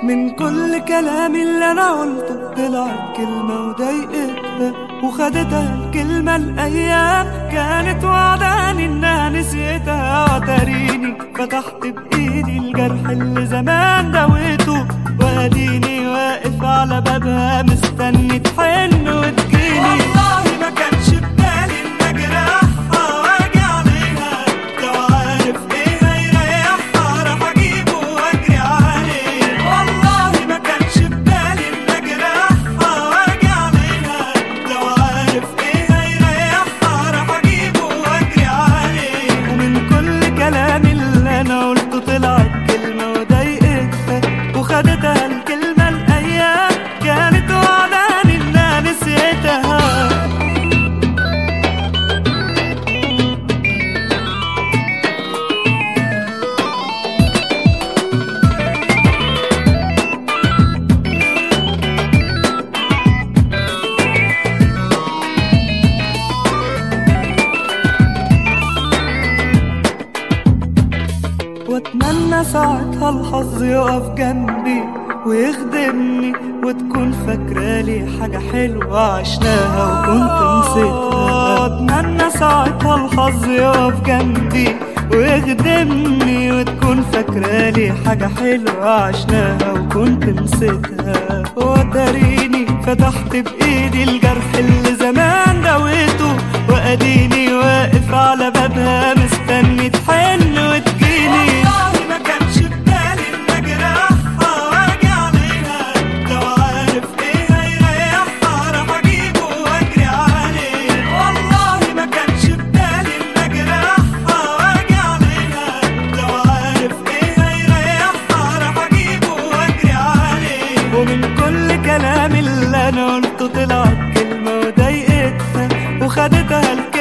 من كل كلامي اللي انا قلته طلعت كلمة وضايقتها وخدتها الكلمة الايام كانت وعداني انها نسيتها وتريني فتحت بايدي الجرح اللي زمان دويته واديني واقف على بابها مستني تحن وتجيني والله ما كانش ببالي ان اجرحها واجي عليها لو عارف ايه هيريحها راح اجيبه واجري عليه والله ما كانش ببالي ان اجرحها واجي عليها لو عارف ايه هيريحها راح اجيبه واجري عليه ومن كل كلامي اللي انا قلته طلعت كلمه وضايقتها وخدتها الكلمه الايام كانت وعداني انها نسيتها واتمنى ساعتها الحظ يقف جنبي ويخدمني وتكون فاكرالي حاجة حلوة عشناها وكنت نسيتها اتمنى ساعتها الحظ يقف جنبي ويخدمني وتكون فاكرالي حاجة حلوة عشناها وكنت نسيتها وتريني فتحت بإيدي الجرح اللي زمان دويته وأديني واقف على بابها مستني تحن وتجيني والله ما كانش ببالي إن أجرحها وأجي عليها لو عارف إيه هيريحها راح أجيبه وأجري عليه والله ما كانش ببالي إن أجرحها وأجي عليها لو عارف إيه هيريحها راح أجيبه وأجري عليه ومن كل كلامي اللي أنا قلته طلعت كلمة وضايقتها وخدتها